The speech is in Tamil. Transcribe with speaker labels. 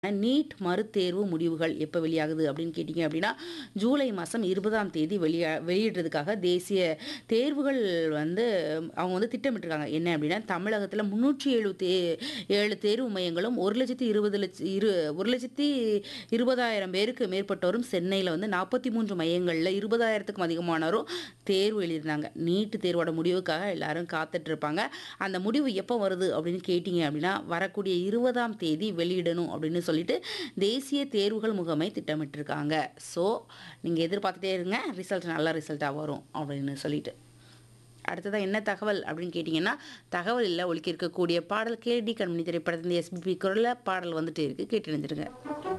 Speaker 1: நீட் மறுதேர்வு முடிவுகள் எப்போ வெளியாகுது அப்படின்னு கேட்டிங்க அப்படின்னா ஜூலை மாதம் இருபதாம் தேதி வெளியா வெளியிடுறதுக்காக தேசிய தேர்வுகள் வந்து அவங்க வந்து திட்டமிட்டிருக்காங்க என்ன அப்படின்னா தமிழகத்தில் முந்நூற்றி ஏழு தே ஏழு தேர்வு மையங்களும் ஒரு லட்சத்தி இருபது லட்ச இரு ஒரு லட்சத்தி இருபதாயிரம் பேருக்கு மேற்பட்டோரும் சென்னையில் வந்து நாற்பத்தி மூன்று மையங்களில் இருபதாயிரத்துக்கும் அதிகமானோரும் தேர்வு எழுதியிருந்தாங்க நீட்டு தேர்வோட முடிவுக்காக எல்லாரும் காத்துட்டு இருப்பாங்க அந்த முடிவு எப்போ வருது அப்படின்னு கேட்டிங்க அப்படின்னா வரக்கூடிய இருபதாம் தேதி வெளியிடணும் அப்படின்னு சொல்லிட்டு தேசிய தேர்வுகள் முகமை திட்டமிட்டிருக்காங்க ஸோ நீங்கள் எதிர்பார்த்துட்டே இருங்க ரிசல்ட் நல்ல ரிசல்ட்டாக வரும் அப்படின்னு சொல்லிட்டு அடுத்ததாக என்ன தகவல் அப்படின்னு கேட்டிங்கன்னா தகவல் இல்லை ஒழிக்க இருக்கக்கூடிய பாடல் கேடி கண்மணி திரைப்படத்தின் எஸ்பிபி குரலில் பாடல் வந்துட்டு இருக்கு கேட்டு நினைச்சிருங்க